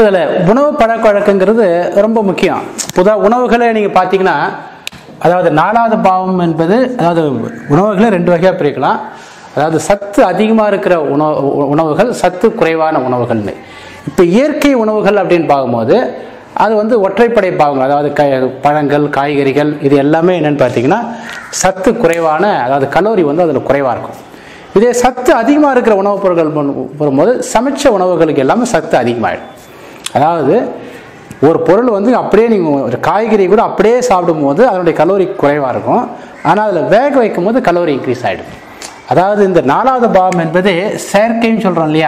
இப்போ இதில் உணவு பழக்க வழக்கங்கிறது ரொம்ப முக்கியம் பொதுவாக உணவுகளை நீங்கள் பார்த்தீங்கன்னா அதாவது நாலாவது பாவம் என்பது அதாவது உணவுகளை ரெண்டு வகையாக பிரிக்கலாம் அதாவது சத்து அதிகமாக இருக்கிற உணவு உணவுகள் சத்து குறைவான உணவுகள்னு இப்போ இயற்கை உணவுகள் அப்படின்னு பார்க்கும்போது அது வந்து ஒற்றைப்படை பாவங்கள் அதாவது க பழங்கள் காய்கறிகள் இது எல்லாமே என்னென்னு பார்த்தீங்கன்னா சத்து குறைவான அதாவது கலோரி வந்து அதில் குறைவாக இருக்கும் இதே சத்து அதிகமாக இருக்கிற உணவுப் பொருட்கள் பொ- வரும்போது சமைச்ச உணவுகளுக்கு எல்லாமே சத்து அதிகமாகிடும் அதாவது ஒரு பொருள் வந்து அப்படியே நீங்கள் ஒரு காய்கறி கூட அப்படியே சாப்பிடும்போது அதனுடைய கலோரி குறைவாக இருக்கும் ஆனால் அதில் வேக வைக்கும் போது கலோரி இன்க்ரீஸ் ஆகிடும் அதாவது இந்த நாலாவது பாவம் என்பது செயற்கைன்னு சொல்கிறோம் இல்லையா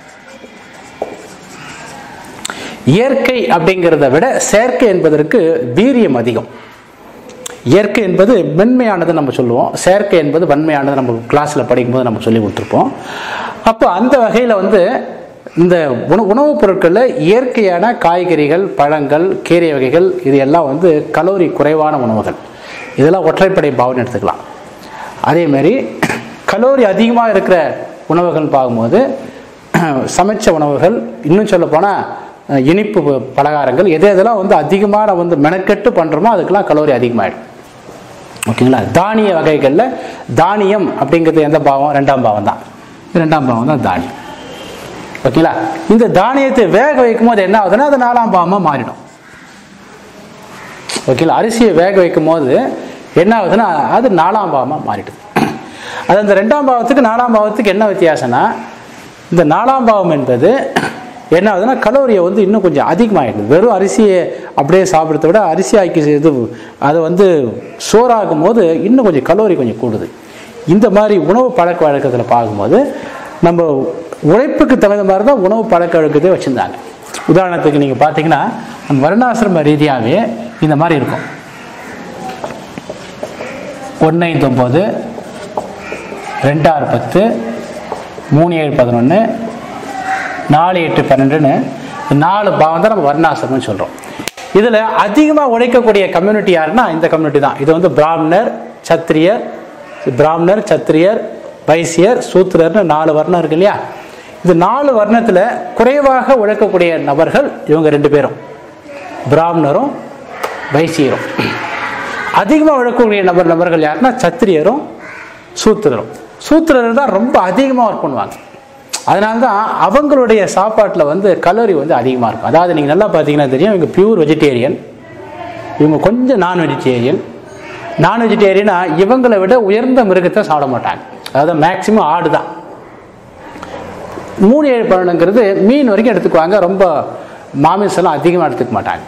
இயற்கை அப்படிங்கிறத விட செயற்கை என்பதற்கு வீரியம் அதிகம் இயற்கை என்பது மென்மையானது நம்ம சொல்லுவோம் செயற்கை என்பது வன்மையானது நம்ம கிளாஸில் படிக்கும்போது நம்ம சொல்லி கொடுத்துருப்போம் அப்போ அந்த வகையில் வந்து இந்த உண உணவுப் பொருட்களில் இயற்கையான காய்கறிகள் பழங்கள் கீரை வகைகள் இது எல்லாம் வந்து கலோரி குறைவான உணவுகள் இதெல்லாம் ஒற்றைப்படை பாவனை எடுத்துக்கலாம் அதேமாரி கலோரி அதிகமாக இருக்கிற உணவுகள் பார்க்கும்போது சமைச்ச உணவுகள் இன்னும் சொல்லப்போனால் இனிப்பு ப- பலகாரங்கள் எது எதெல்லாம் வந்து அதிகமாக நம்ம வந்து மெனக்கெட்டு பண்ணுறோமோ அதுக்கெல்லாம் கலோரி அதிகமாகிடும் ஓகேங்களா தானிய வகைகளில் தானியம் அப்படிங்கிறது எந்த பாவம் ரெண்டாம் பாவம் தான் ரெண்டாம் பாவம் தான் தானியம் ஓகேங்களா இந்த தானியத்தை வேக வைக்கும் போது என்ன ஆகுதுன்னா அது நாலாம் பாவமாக மாறிடும் ஓகேங்களா அரிசியை வேக வைக்கும் போது என்ன ஆகுதுன்னா அது நாலாம் பாவமாக மாறிடுது அது அந்த ரெண்டாம் பாவத்துக்கு நாலாம் பாவத்துக்கு என்ன வித்தியாசம்னா இந்த நாலாம் பாவம் என்பது என்ன ஆகுதுன்னா கலோரியை வந்து இன்னும் கொஞ்சம் அதிகமாகிடுது வெறும் அரிசியை அப்படியே சாப்பிட்றத விட அரிசி ஆக்கி இது அதை வந்து சோறாக்கும் போது இன்னும் கொஞ்சம் கலோரி கொஞ்சம் கூடுது இந்த மாதிரி உணவு பழக்க வழக்கத்தில் பார்க்கும்போது நம்ம உழைப்புக்கு தகுந்த மாதிரி தான் உணவு பழக்க வழக்கத்தை வச்சுருந்தாங்க உதாரணத்துக்கு நீங்கள் பார்த்தீங்கன்னா நம்ம வருணாசிரம ரீதியாகவே இந்த மாதிரி இருக்கும் ஒன்று ஐந்து ஒம்பது ரெண்டாறு பத்து மூணு ஏழு பதினொன்று நாலு எட்டு பன்னெண்டுன்னு நாலு பாவம் தான் நம்ம வர்ணாசிரமம்னு சொல்கிறோம் இதில் அதிகமாக உழைக்கக்கூடிய கம்யூனிட்டி யாருன்னா இந்த கம்யூனிட்டி தான் இது வந்து பிராமணர் சத்திரியர் பிராமணர் சத்திரியர் வைசியர் சூத்திரர்னு நாலு வர்ணம் இருக்கு இல்லையா இது நாலு வர்ணத்தில் குறைவாக உழைக்கக்கூடிய நபர்கள் இவங்க ரெண்டு பேரும் பிராமணரும் வைசியரும் அதிகமாக உழைக்கக்கூடிய நபர் நபர்கள் யாருன்னா சத்திரியரும் சூத்திரரும் சூத்திரர் தான் ரொம்ப அதிகமாக ஒர்க் பண்ணுவாங்க அதனால தான் அவங்களுடைய சாப்பாட்டில் வந்து கலோரி வந்து அதிகமாக இருக்கும் அதாவது நீங்கள் நல்லா பார்த்தீங்கன்னா தெரியும் இவங்க பியூர் வெஜிடேரியன் இவங்க கொஞ்சம் நான் வெஜிடேரியன் நான் வெஜிடேரியனா இவங்களை விட உயர்ந்த மிருகத்தை சாப்பிட மாட்டாங்க அதாவது மேக்சிமம் ஆடு தான் மூணு ஏழு பன்னெண்டுங்கிறது மீன் வரைக்கும் எடுத்துக்குவாங்க ரொம்ப மாமிசம்லாம் அதிகமாக எடுத்துக்க மாட்டாங்க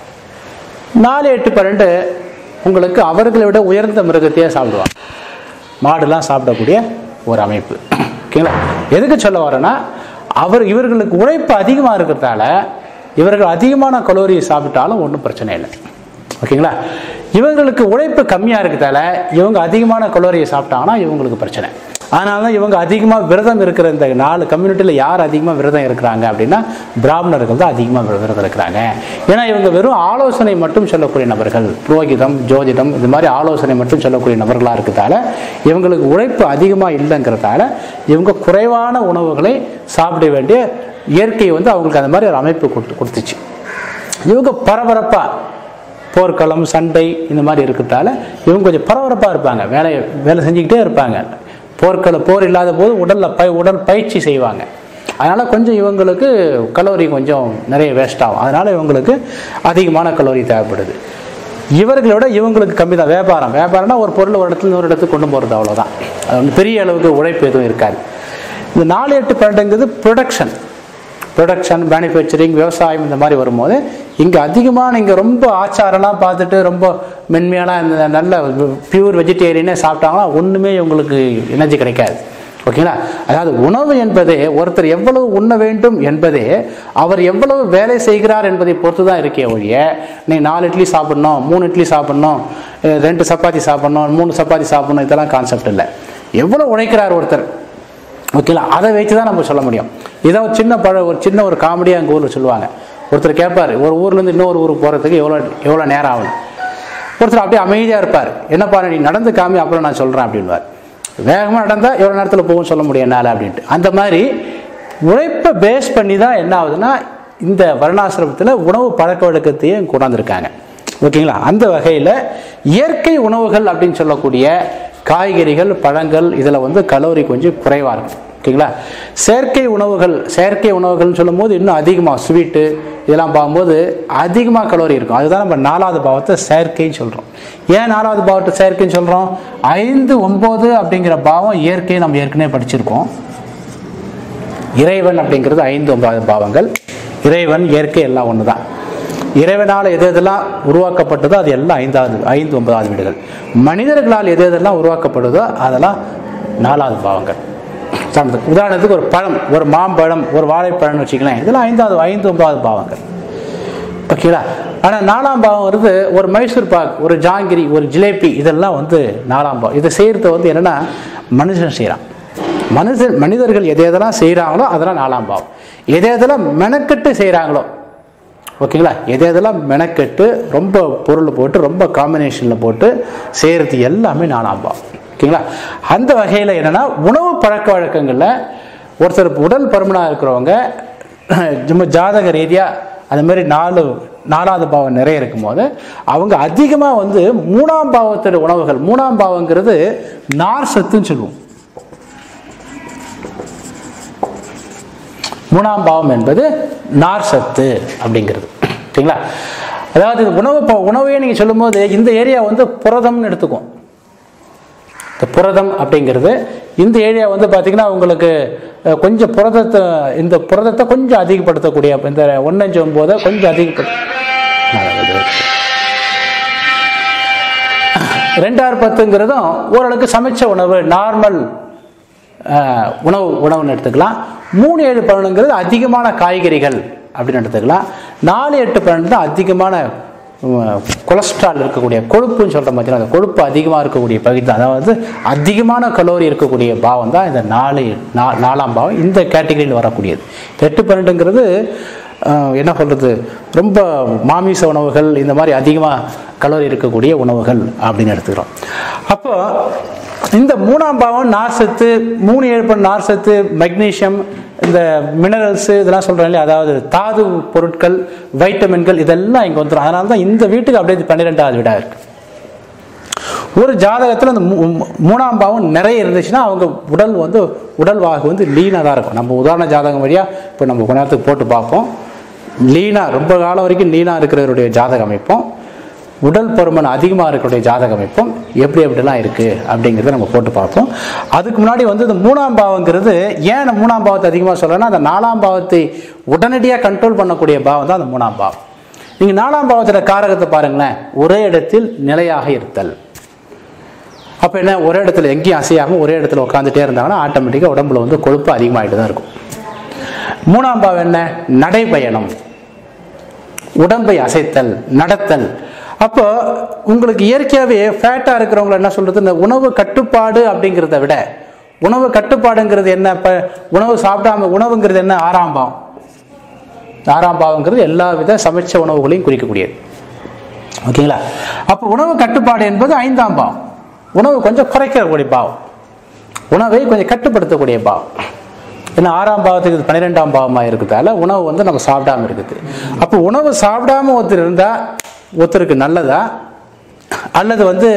நாலு எட்டு பன்னெண்டு உங்களுக்கு அவர்களை விட உயர்ந்த மிருகத்தையே சாப்பிடுவாங்க மாடுலாம் சாப்பிடக்கூடிய ஒரு அமைப்பு ஓகேங்களா எதுக்கு சொல்ல வரேன்னா அவர் இவர்களுக்கு உழைப்பு அதிகமாக இருக்கிறதால இவர்கள் அதிகமான கலோரி சாப்பிட்டாலும் ஒன்றும் பிரச்சனை இல்லை ஓகேங்களா இவங்களுக்கு உழைப்பு கம்மியாக இருக்கிறதால இவங்க அதிகமான கலோரியை சாப்பிட்டாங்கன்னா இவங்களுக்கு பிரச்சனை அதனால தான் இவங்க அதிகமாக விரதம் இருக்கிற இந்த நாலு கம்யூனிட்டியில் யார் அதிகமாக விரதம் இருக்கிறாங்க அப்படின்னா பிராமணர்கள் தான் அதிகமாக விரதம் இருக்கிறாங்க ஏன்னா இவங்க வெறும் ஆலோசனை மட்டும் சொல்லக்கூடிய நபர்கள் புரோகிதம் ஜோதிடம் இது மாதிரி ஆலோசனை மட்டும் சொல்லக்கூடிய நபர்களாக இருக்கிறதால இவங்களுக்கு உழைப்பு அதிகமாக இல்லைங்கிறதால இவங்க குறைவான உணவுகளை சாப்பிட வேண்டிய இயற்கை வந்து அவங்களுக்கு அந்த மாதிரி ஒரு அமைப்பு கொடுத்து கொடுத்துச்சு இவங்க பரபரப்பாக போர்க்களம் சண்டை இந்த மாதிரி இருக்கிறதால இவங்க கொஞ்சம் பரபரப்பாக இருப்பாங்க வேலையை வேலை செஞ்சுக்கிட்டே இருப்பாங்க போர்க்கள போர் இல்லாத போது உடலில் பய உடல் பயிற்சி செய்வாங்க அதனால் கொஞ்சம் இவங்களுக்கு கலோரி கொஞ்சம் நிறைய வேஸ்ட் ஆகும் அதனால் இவங்களுக்கு அதிகமான கலோரி தேவைப்படுது இவர்களோட இவங்களுக்கு கம்மி தான் வியாபாரம் வியாபாரம்னா ஒரு பொருள் ஒரு இடத்துல ஒரு இடத்துக்கு கொண்டு போகிறது அவ்வளோதான் அது வந்து பெரிய அளவுக்கு உழைப்பு எதுவும் இருக்காது இந்த நாலு எட்டு பன்னெண்டுங்கிறது ப்ரொடக்ஷன் ப்ரொடக்ஷன் மேனுஃபேக்சரிங் விவசாயம் இந்த மாதிரி வரும்போது இங்கே அதிகமாக நீங்கள் ரொம்ப ஆச்சாரம்லாம் பார்த்துட்டு ரொம்ப மென்மையான இந்த நல்ல பியூர் வெஜிடேரியனே சாப்பிட்டாங்கன்னா ஒன்றுமே உங்களுக்கு எனர்ஜி கிடைக்காது ஓகேங்களா அதாவது உணவு என்பதே ஒருத்தர் எவ்வளவு உண்ண வேண்டும் என்பதே அவர் எவ்வளவு வேலை செய்கிறார் என்பதை பொறுத்து தான் இருக்கே ஒழிய நீ நாலு இட்லி சாப்பிடணும் மூணு இட்லி சாப்பிடணும் அஹ் ரெண்டு சப்பாத்தி சாப்பிடணும் மூணு சப்பாத்தி சாப்பிடணும் இதெல்லாம் கான்செப்ட் இல்லை எவ்வளோ உழைக்கிறார் ஒருத்தர் ஓகேங்களா அதை வச்சு தான் நம்ம சொல்ல முடியும் இதை ஒரு சின்ன பழ ஒரு சின்ன ஒரு காமெடியாக எங்கள் ஊரில் சொல்லுவாங்க ஒருத்தர் கேட்பார் ஒரு ஊர்லேருந்து இன்னொரு ஊருக்கு போகிறதுக்கு எவ்வளோ எவ்வளோ நேரம் ஆகும் ஒருத்தர் அப்படியே அமைதியாக இருப்பார் என்னப்பா நீ நடந்து காமி அப்புறம் நான் சொல்கிறேன் அப்படின்வார் வேகமாக நடந்தால் எவ்வளோ நேரத்தில் போகும் சொல்ல முடியும் என்னால் அப்படின்ட்டு அந்த மாதிரி உழைப்பை பேஸ் பண்ணி தான் என்ன ஆகுதுன்னா இந்த வர்ணாசிரமத்தில் உணவு பழக்க வழக்கத்தையும் கொண்டாந்துருக்காங்க ஓகேங்களா அந்த வகையில் இயற்கை உணவுகள் அப்படின்னு சொல்லக்கூடிய காய்கறிகள் பழங்கள் இதில் வந்து கலோரி கொஞ்சம் குறைவாக இருக்கும் ஓகேங்களா செயற்கை உணவுகள் செயற்கை உணவுகள்னு சொல்லும்போது இன்னும் அதிகமாக ஸ்வீட்டு இதெல்லாம் பார்க்கும்போது அதிகமாக கலோரி இருக்கும் அதுதான் நம்ம நாலாவது பாவத்தை செயற்கைன்னு சொல்கிறோம் ஏன் நாலாவது பாவத்தை செயற்கைன்னு சொல்கிறோம் ஐந்து ஒம்பது அப்படிங்கிற பாவம் இயற்கையை நம்ம ஏற்கனவே படிச்சிருக்கோம் இறைவன் அப்படிங்கிறது ஐந்து ஒன்பது பாவங்கள் இறைவன் இயற்கை எல்லாம் ஒன்று தான் இறைவனால் எது எதெல்லாம் உருவாக்கப்பட்டதோ அது எல்லாம் ஐந்தாவது ஐந்து ஒன்பதாவது வீடுகள் மனிதர்களால் எது எதெல்லாம் உருவாக்கப்படுதோ அதெல்லாம் நாலாவது பாவங்கள் உதாரணத்துக்கு உதாரணத்துக்கு ஒரு பழம் ஒரு மாம்பழம் ஒரு வாழைப்பழம்னு வச்சுக்கலாம் இதெல்லாம் ஐந்தாவது ஐந்து ஒன்பதாவது பாவங்கள் ஓகேங்களா ஆனால் நாலாம் பாவம் வருது ஒரு மைசூர் பாக் ஒரு ஜாங்கிரி ஒரு ஜிலேபி இதெல்லாம் வந்து நாலாம் பாவம் இதை செய்கிறது வந்து என்னென்னா மனுஷன் செய்கிறான் மனுஷன் மனிதர்கள் எதை எதெல்லாம் செய்கிறாங்களோ அதெல்லாம் நாலாம் பாவம் எதை எதெல்லாம் மெனக்கெட்டு செய்கிறாங்களோ ஓகேங்களா எதை எதெல்லாம் மெனக்கெட்டு ரொம்ப பொருள் போட்டு ரொம்ப காம்பினேஷனில் போட்டு செய்கிறது எல்லாமே நாலாம் பாவம் ஓகேங்களா அந்த வகையில் என்னென்னா உணவு பழக்க வழக்கங்களில் ஒருத்தர் உடல் பருமனாக இருக்கிறவங்க நம்ம ஜாதக ரீதியாக அந்த மாதிரி நாலு நாலாவது பாவம் நிறைய இருக்கும்போது அவங்க அதிகமாக வந்து மூணாம் பாவத்தோட உணவுகள் மூணாம் பாவங்கிறது நார் சத்துன்னு சொல்லுவோம் மூணாம் பாவம் என்பது நார் சத்து அப்படிங்கிறது சரிங்களா அதாவது உணவு ப- உணவையே நீங்கள் சொல்லும்போது இந்த ஏரியா வந்து புரதம்னு எடுத்துக்கும் இந்த புரதம் அப்படிங்கிறது இந்த ஏரியா வந்து பார்த்தீங்கன்னா உங்களுக்கு அஹ், கொஞ்சம் புரதத்தை இந்த புரதத்தை கொஞ்சம் அதிகப்படுத்தக்கூடிய இந்த ஒன்னஞ்சு ஒம்போதை கொஞ்சம் அதிகப்படு ரெண்டாயிரம் பத்துங்கிறதும் ஓரளவுக்கு சமைச்ச உணவு நார்மல் உணவு உணவுன்னு எடுத்துக்கலாம் மூணு ஏழு பன்னெண்டுங்கிறது அதிகமான காய்கறிகள் அப்படின்னு எடுத்துக்கலாம் நாலு எட்டு பன்னெண்டு தான் அதிகமான உம், கொலஸ்ட்ரால் இருக்கக்கூடிய கொழுப்புன்னு சொல்கிற மாதிரி அந்த கொழுப்பு அதிகமாக இருக்கக்கூடிய பகுதி தான் அதாவது அதிகமான கலோரி இருக்கக்கூடிய பாவம் தான் இந்த நாலு நா- நாலாம் பாவம் இந்த கேட்டகரியில் வரக்கூடியது எட்டு பன்னெண்டுங்கிறது அஹ், என்ன சொல்கிறது ரொம்ப மாமிச உணவுகள் இந்த மாதிரி அதிகமாக கலோரி இருக்கக்கூடிய உணவுகள் அப்படின்னு எடுத்துக்கிறோம் அப்போ இந்த மூணாம் பாவம் நார் சத்து மூணு ஏழு பண்ண நார் சத்து மெக்னீஷியம் இந்த மினரல்ஸ் இதெல்லாம் சொல்கிறேன் இல்லையா அதாவது தாது பொருட்கள் வைட்டமின்கள் இதெல்லாம் இங்கே வந்துடும் அதனால தான் இந்த வீட்டுக்கு அப்படியே இது பன்னிரெண்டாவது வீடாக இருக்கு ஒரு ஜாதகத்தில் அந்த மூ- மூ- மூணாம் பாவம் நிறைய இருந்துச்சுன்னா அவங்க உடல் வந்து உடல் வாகு வந்து லீனாக தான் இருக்கும் நம்ம உதாரண ஜாதகம் வழியாக இப்போ நம்ம கொஞ்ச நேரத்துக்கு போட்டு பார்ப்போம் லீனாக ரொம்ப காலம் வரைக்கும் லீனாக இருக்கிறவருடைய ஜாதக அமைப்பும் உடல் பருமன் அதிகமாக இருக்கக்கூடிய ஜாதக அமைப்பும் எப்படி எப்படிலாம் இருக்குது அப்படிங்கிறத நம்ம போட்டு பார்ப்போம் அதுக்கு முன்னாடி வந்து இந்த மூணாம் பாவங்கிறது ஏன் இந்த மூணாம் பாவத்தை அதிகமாக சொல்கிறேன்னா அந்த நாலாம் பாவத்தை உடனடியாக கண்ட்ரோல் பண்ணக்கூடிய பாவம் தான் அந்த மூணாம் பாவம் நீங்கள் நாலாம் பாவத்தோட காரகத்தை பாருங்களேன் ஒரே இடத்தில் நிலையாக இருத்தல் அப்போ என்ன ஒரே இடத்துல எங்கேயும் அசையாமல் ஒரே இடத்துல உட்காந்துட்டே இருந்தாங்கன்னா ஆட்டோமேட்டிக்காக உடம்புல வந்து கொழுப்பு அதிகமாகிட்டு தான் இருக்கும் மூணாம் பாவம் என்ன நடைபயணம் உடம்பை அசைத்தல் நடத்தல் அப்போ உங்களுக்கு இயற்கையாகவே ஃபேட்டாக இருக்கிறவங்கள என்ன சொல்கிறது இந்த உணவு கட்டுப்பாடு அப்படிங்கிறத விட உணவு கட்டுப்பாடுங்கிறது என்ன இப்போ உணவு சாப்பிடாம உணவுங்கிறது என்ன ஆறாம் பாவம் ஆறாம் பாவங்கிறது எல்லா வித சமைச்ச உணவுகளையும் குறிக்கக்கூடியது ஓகேங்களா அப்போ உணவு கட்டுப்பாடு என்பது ஐந்தாம் பாவம் உணவு கொஞ்சம் குறைக்கக்கூடிய பாவம் உணவை கொஞ்சம் கட்டுப்படுத்தக்கூடிய பாவம் ஏன்னா ஆறாம் பாவத்துக்கு இது பன்னிரெண்டாம் பாவமாக இருக்கிறதால உணவு வந்து நம்ம சாப்பிடாம இருக்குது அப்போ உணவு சாப்பிடாம ஒருத்தர் இருந்தால் ஒருத்தருக்கு நல்லதா அல்லது வந்து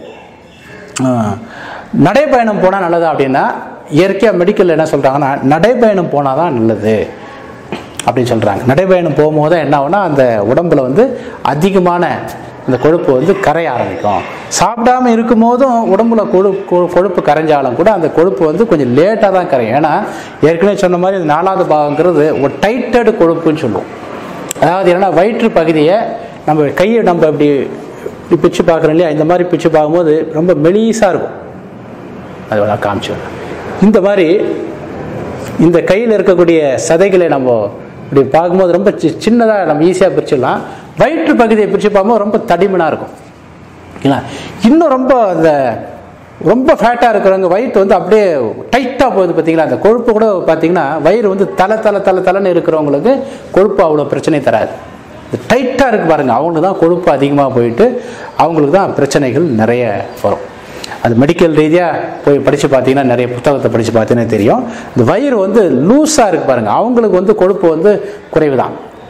ஆஹ், நடைப்பயணம் போனால் நல்லதா அப்படின்னா இயற்கையாக மெடிக்கல் என்ன சொல்கிறாங்கன்னா நடைப்பயணம் போனால் தான் நல்லது அப்படின்னு சொல்கிறாங்க நடைபயணம் போகும்போது என்ன ஆகும்னா அந்த உடம்புல வந்து அதிகமான இந்த கொழுப்பு வந்து கரைய ஆரம்பிக்கும் சாப்பிடாம இருக்கும்போதும் உடம்புல கொழு கொழு- கொழுப்பு கரைஞ்சாலும் கூட அந்த கொழுப்பு வந்து கொஞ்சம் லேட்டாக தான் கரையும் ஏன்னா ஏற்கனவே சொன்ன மாதிரி இந்த நாலாவது பாகங்கிறது ஒரு டைட்டட் கொழுப்புன்னு சொல்லுவோம் அதாவது என்னன்னா வயிற்று பகுதியை நம்ம கையை நம்ம இப்படி இப்படி பிச்சு பார்க்குறோம் இல்லையா இந்த மாதிரி பிச்சு பார்க்கும்போது ரொம்ப மெலீஸாக இருக்கும் அது வேணா காமிச்சு விடுறேன். இந்த மாதிரி இந்த கையில் இருக்கக்கூடிய சதைகளை நம்ம இப்படி பார்க்கும்போது ரொம்ப சி சின்னதாக நம்ம ஈஸியாக பிரிச்சிடலாம் வயிற்று பகுதியை பிரித்து பார்க்கும்போது ரொம்ப தடிமனாக இருக்கும் ஓகேங்களா இன்னும் ரொம்ப அந்த ரொம்ப ஃபேட்டாக இருக்கிறவங்க வயிற்று வந்து அப்படியே டைட்டாக போகுது பார்த்தீங்களா அந்த கொழுப்பு கூட பார்த்தீங்கன்னா வயிறு வந்து தலை தலை தலை தலைன்னு இருக்கிறவங்களுக்கு கொழுப்பு அவ்வளோ பிரச்சனை தராது டைட்டாக இருக்கு பாருங்க அவங்களுக்கு தான் கொழுப்பு அதிகமாக போயிட்டு அவங்களுக்கு தான் பிரச்சனைகள் நிறைய வரும் அது மெடிக்கல் ரீதியாக போய் படித்து பார்த்தீங்கன்னா நிறைய புத்தகத்தை படித்து பார்த்தீங்கன்னா தெரியும் இந்த வயிறு வந்து லூஸாக இருக்கு பாருங்க அவங்களுக்கு வந்து கொழுப்பு வந்து குறைவு தான்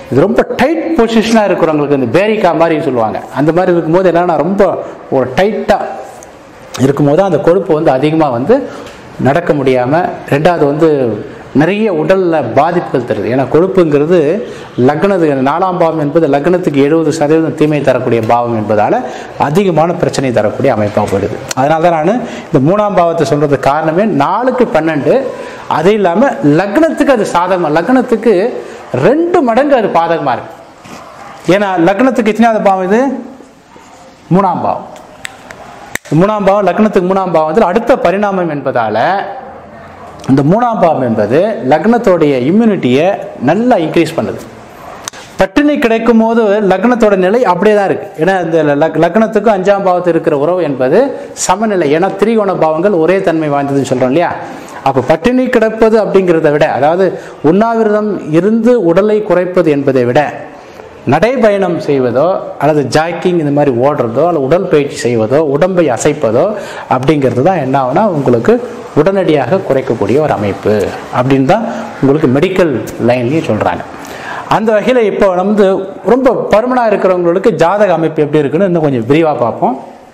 இது ரொம்ப டைட் பொசிஷனாக இருக்கிறவங்களுக்கு இந்த பேரிக்கா மாதிரி சொல்லுவாங்க அந்த மாதிரி இருக்கும்போது என்னன்னா ரொம்ப ஒரு டைட்டாக இருக்கும்போது அந்த கொழுப்பு வந்து அதிகமாக வந்து நடக்க முடியாமல் ரெண்டாவது வந்து நிறைய உடலில் பாதிப்புகள் தருது ஏன்னா கொழுப்புங்கிறது லக்னத்துக்கு நாலாம் பாவம் என்பது லக்னத்துக்கு எழுபது சதவீதம் தீமை தரக்கூடிய பாவம் என்பதால் அதிகமான பிரச்சனை தரக்கூடிய அமைப்பாக போயிடுது அதனால தான் நான் இந்த மூணாம் பாவத்தை சொல்கிறதுக்கு காரணமே நாலுக்கு பன்னெண்டு அது இல்லாமல் லக்னத்துக்கு அது சாதகமாக லக்னத்துக்கு ரெண்டு மடங்கு அது பாதகமாக இருக்கு ஏன்னா லக்னத்துக்கு எத்தனாவது பாவம் இது மூணாம் பாவம் மூணாம் பாவம் லக்னத்துக்கு மூணாம் பாவத்தில் அடுத்த பரிணாமம் என்பதால இந்த மூணாம் பாவம் என்பது லக்னத்தோடைய இம்யூனிட்டியை நல்லா இன்க்ரீஸ் பண்ணுது பட்டினி கிடைக்கும் போது லக்னத்தோட நிலை அப்படியே தான் இருக்கு ஏன்னா இந்த லக்- லக்னத்துக்கும் அஞ்சாம் பாவத்தில் இருக்கிற உறவு என்பது சமநிலை ஏன்னா திரிகோண பாவங்கள் ஒரே தன்மை வாய்ந்ததுன்னு சொல்றோம் இல்லையா அப்போ பட்டினி கிடப்பது அப்படிங்கிறத விட அதாவது உண்ணாவிரதம் இருந்து உடலை குறைப்பது என்பதை விட நடைபயணம் செய்வதோ அல்லது ஜாக்கிங் இந்த மாதிரி ஓடுறதோ அல்லது உடற்பயிற்சி செய்வதோ உடம்பை அசைப்பதோ அப்படிங்கிறது தான் என்ன ஆகுனா உங்களுக்கு உடனடியாக குறைக்கக்கூடிய ஒரு அமைப்பு அப்படின்னு தான் உங்களுக்கு மெடிக்கல் லைன்லேயும் சொல்கிறாங்க அந்த வகையில் இப்போ நம்ம வந்து ரொம்ப பருமனாக இருக்கிறவங்களுக்கு ஜாதக அமைப்பு எப்படி இருக்குன்னு இன்னும் கொஞ்சம் விரிவாக பார்ப்போம்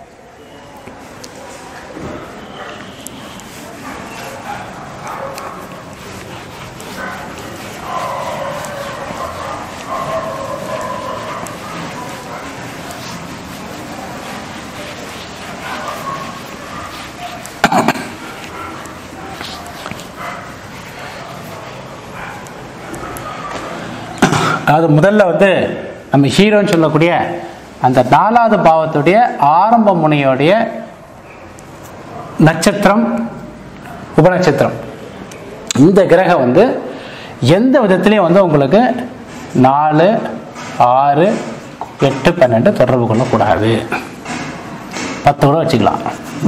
அதாவது முதல்ல வந்து நம்ம ஹீரோன்னு சொல்லக்கூடிய அந்த நாலாவது பாவத்துடைய ஆரம்ப முனையோடைய நட்சத்திரம் உபநட்சத்திரம் இந்த கிரகம் வந்து எந்த விதத்திலையும் வந்து உங்களுக்கு நாலு ஆறு எட்டு பன்னெண்டு தொடர்பு கொள்ளக்கூடாது பத்து கூட வச்சுக்கலாம்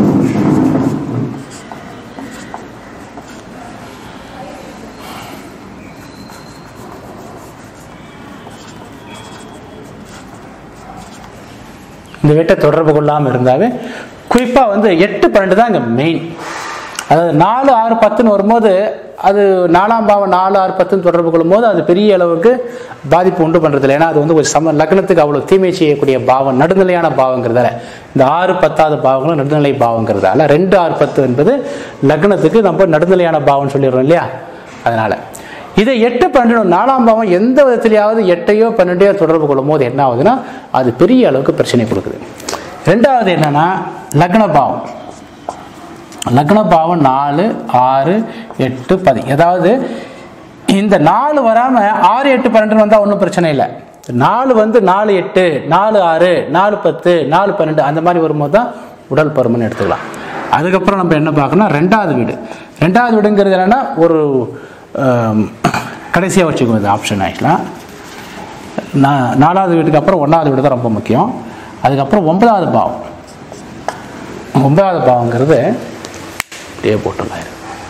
இந்த வீட்டை தொடர்பு கொள்ளாமல் இருந்தாவே குறிப்பாக வந்து எட்டு பன்னெண்டு தான் இங்கே மெயின் அதாவது நாலு ஆறு பத்துன்னு வரும்போது அது நாலாம் பாவம் நாலு ஆறு பத்துன்னு தொடர்பு கொள்ளும்போது அது பெரிய அளவுக்கு பாதிப்பு உண்டு பண்ணுறதில்ல ஏன்னா அது வந்து ஒரு சம லக்னத்துக்கு அவ்வளோ தீமை செய்யக்கூடிய பாவம் நடுநிலையான பாவங்கிறதால இந்த ஆறு பத்தாவது பாவங்களும் நடுநிலை பாவங்கிறதால ரெண்டு ஆறு பத்து என்பது லக்னத்துக்கு நம்ம நடுநிலையான பாவம்னு சொல்லிடுறோம் இல்லையா அதனால இதை எட்டு பன்னெண்டு நாலாம் பாவம் எந்த விதத்திலேயாவது எட்டையோ பன்னெண்டையோ தொடர்பு கொள்ளும் போது என்ன ஆகுதுன்னா அது பெரிய அளவுக்கு பிரச்சனை கொடுக்குது ரெண்டாவது என்னன்னா லக்ன பாவம் லக்ன பாவம் நாலு ஆறு எட்டு பதி அதாவது இந்த நாலு வராம ஆறு எட்டு பன்னெண்டுன்னு வந்தா ஒன்றும் பிரச்சனை இல்லை நாலு வந்து நாலு எட்டு நாலு ஆறு நாலு பத்து நாலு பன்னெண்டு அந்த மாதிரி வரும்போது தான் உடல் பருமன் எடுத்துக்கலாம் அதுக்கப்புறம் நம்ம என்ன பார்க்கணும் ரெண்டாவது வீடு ரெண்டாவது வீடுங்கிறது என்னன்னா ஒரு கடைசியாக வச்சுக்கோ இது ஆப்ஷன் ஆக்சுவலாக நான் நாலாவது வீட்டுக்கு அப்புறம் ஒன்றாவது வீடு தான் ரொம்ப முக்கியம் அதுக்கப்புறம் ஒன்பதாவது பாவம் ஒன்பதாவது பாவங்கிறது அப்படியே போட்டுடலாம்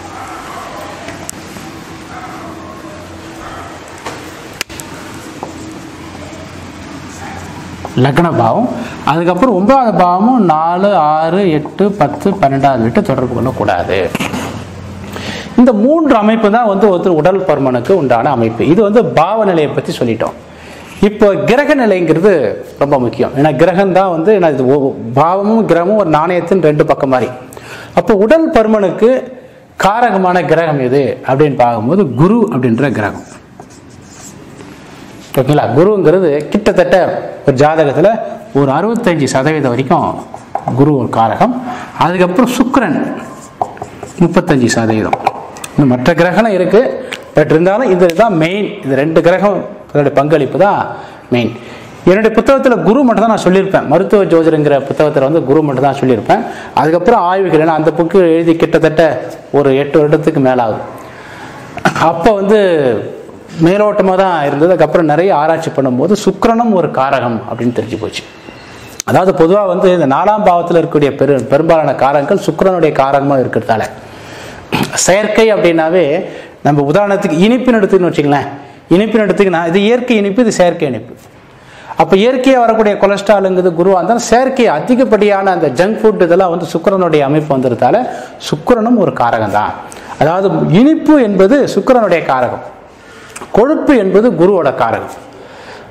லக்ன பாவம் அதுக்கப்புறம் ஒன்பதாவது பாவமும் நாலு ஆறு எட்டு பத்து பன்னெண்டாவது வீட்டை தொடர்பு கொள்ளக்கூடாது இந்த மூன்று அமைப்பு தான் வந்து ஒருத்தர் உடல் பருமனுக்கு உண்டான அமைப்பு இது வந்து பாவ நிலையை பற்றி சொல்லிட்டோம் இப்போ கிரக நிலைங்கிறது ரொம்ப முக்கியம் ஏன்னா கிரகம் தான் வந்து என்ன இது ஒ- பாவமும் கிரகமும் ஒரு நாணயத்தின் ரெண்டு பக்கம் மாதிரி அப்போ உடல் பருமனுக்கு காரகமான கிரகம் எது அப்படின்னு பார்க்கும்போது குரு அப்படின்ற கிரகம் ஓகேங்களா குருங்கிறது கிட்டத்தட்ட ஒரு ஜாதகத்தில் ஒரு அறுபத்தஞ்சு சதவீதம் வரைக்கும் குரு ஒரு காரகம் அதுக்கப்புறம் சுக்கிரன் முப்பத்தஞ்சு சதவீதம் இன்னும் மற்ற கிரகம்லாம் இருக்கு பட் இருந்தாலும் இது தான் மெயின் இது ரெண்டு கிரகம் இதோட பங்களிப்பு தான் மெயின் என்னுடைய புத்தகத்தில் குரு மட்டும் தான் நான் சொல்லியிருப்பேன் மருத்துவ ஜோதிடங்கிற புத்தகத்தில் வந்து குரு மட்டும் தான் சொல்லியிருப்பேன் அதுக்கப்புறம் ஆய்வுகள் ஏன்னா அந்த புக்கு எழுதி கிட்டத்தட்ட ஒரு எட்டு வருடத்துக்கு மேலாகுது அப்போ வந்து மேலோட்டமாக தான் இருந்தது அதுக்கப்புறம் நிறைய ஆராய்ச்சி பண்ணும்போது சுக்கிரனும் ஒரு காரகம் அப்படின்னு தெரிஞ்சு போச்சு அதாவது பொதுவாக வந்து இந்த நாலாம் பாவத்தில் இருக்கக்கூடிய பெரு பெரும்பாலான காரகங்கள் சுக்கிரனுடைய காரகமாக இருக்கிறதால செயற்கை அப்படின்னாவே நம்ம உதாரணத்துக்கு இனிப்பின் எடுத்துன்னு வச்சுங்களேன் இனிப்பின் எடுத்துக்கினா இது இயற்கை இனிப்பு இது செயற்கை இனிப்பு அப்போ இயற்கையாக வரக்கூடிய கொலஸ்ட்ராலுங்கிறது குருவாக இருந்தாலும் செயற்கை அதிகப்படியான அந்த ஜங்க் ஃபுட் இதெல்லாம் வந்து சுக்கிரனுடைய அமைப்பு வந்ததுனால சுக்கிரனும் ஒரு காரகம் தான் அதாவது இனிப்பு என்பது சுக்கிரனுடைய காரகம் கொழுப்பு என்பது குருவோட காரகம்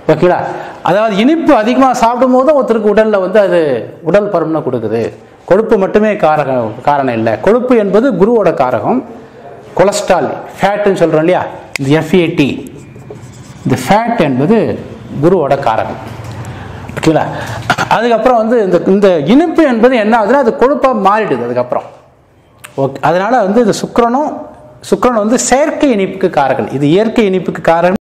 ஓகேங்களா அதாவது இனிப்பு அதிகமாக சாப்பிடும் போதும் ஒருத்தருக்கு உடலில் வந்து அது உடல் பருமனை கொடுக்குது கொழுப்பு மட்டுமே காரகம் காரணம் இல்லை கொழுப்பு என்பது குருவோட காரகம் கொலஸ்ட்ரால் ஃபேட்டுன்னு சொல்கிறோம் இல்லையா இந்த எஃப்ஏடி இந்த ஃபேட் என்பது குருவோட காரகம் ஓகேங்களா அதுக்கப்புறம் வந்து இந்த இந்த இனிப்பு என்பது என்ன ஆகுதுன்னா அது கொழுப்பாக மாறிடுது அதுக்கப்புறம் ஓகே அதனால வந்து இது சுக்கிரனும் சுக்கிரன் வந்து செயற்கை இனிப்புக்கு காரகன் இது இயற்கை இனிப்புக்கு காரகன்